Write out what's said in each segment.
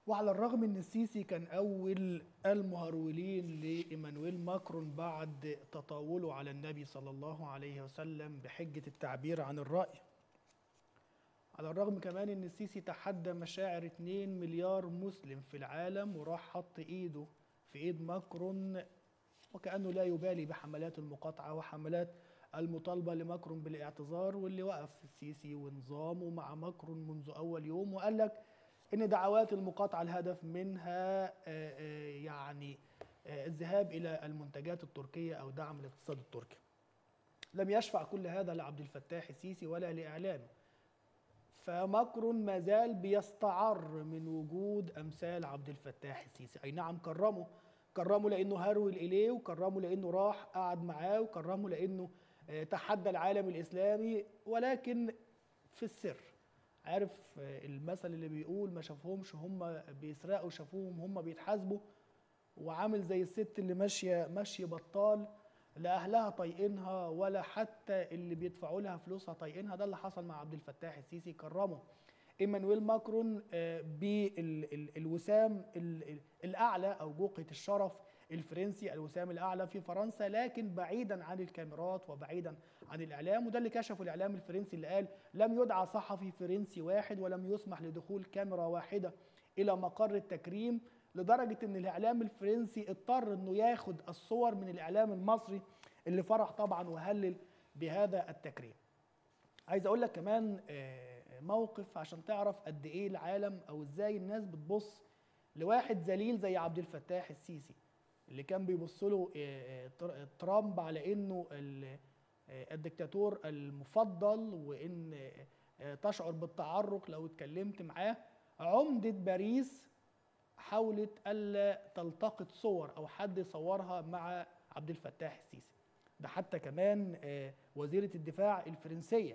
وعلى الرغم ان السيسي كان اول المهرولين لايمانويل ماكرون بعد تطاوله على النبي صلى الله عليه وسلم بحجه التعبير عن الراي على الرغم كمان ان السيسي تحدى مشاعر 2 مليار مسلم في العالم وراح حط ايده في ايد ماكرون وكانه لا يبالي بحملات المقاطعه وحملات المطالبه لماكرون بالاعتذار واللي وقف السيسي ونظامه مع ماكرون منذ اول يوم وقال لك ان دعوات المقاطعه الهدف منها يعني الذهاب الى المنتجات التركيه او دعم الاقتصاد التركي. لم يشفع كل هذا لعبد الفتاح السيسي ولا لاعلامه. فماكرون ما زال بيستعر من وجود امثال عبد الفتاح السيسي، اي نعم كرمه كرمه لانه هرول اليه وكرمه لانه راح قعد معاه وكرمه لانه تحدى العالم الاسلامي ولكن في السر عارف المثل اللي بيقول ما شافهمش هم بيسرقوا شافوهم هم بيتحاسبوا وعامل زي الست اللي ماشيه ماشيه بطال لا اهلها طايقينها ولا حتى اللي بيدفعوا لها فلوسها طايقينها ده اللي حصل مع عبد الفتاح السيسي كرمه ايمانويل ماكرون بالوسام الاعلى او جوقه الشرف الفرنسي الوسام الاعلى في فرنسا لكن بعيدا عن الكاميرات وبعيدا عن الاعلام وده اللي كشفه الاعلام الفرنسي اللي قال لم يدعى صحفي فرنسي واحد ولم يسمح لدخول كاميرا واحده الى مقر التكريم لدرجه ان الاعلام الفرنسي اضطر انه ياخد الصور من الاعلام المصري اللي فرح طبعا وهلل بهذا التكريم. عايز اقول لك كمان موقف عشان تعرف قد ايه العالم او ازاي الناس بتبص لواحد ذليل زي عبد الفتاح السيسي اللي كان بيبص له ترامب على انه الدكتاتور المفضل وان تشعر بالتعرق لو اتكلمت معاه عمدة باريس حاولت الا تلتقط صور او حد يصورها مع عبد الفتاح السيسي ده حتى كمان وزيرة الدفاع الفرنسية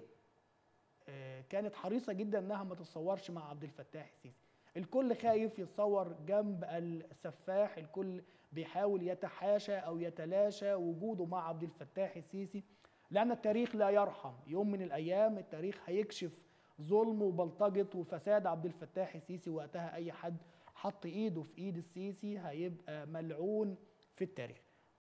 كانت حريصة جدا انها ما تتصورش مع عبد الفتاح السيسي الكل خايف يتصور جنب السفاح الكل بيحاول يتحاشى او يتلاشى وجوده مع عبد الفتاح السيسي لان التاريخ لا يرحم يوم من الايام التاريخ هيكشف ظلم وبلطجه وفساد عبد الفتاح السيسي وقتها اي حد حط ايده في ايد السيسي هيبقى ملعون في التاريخ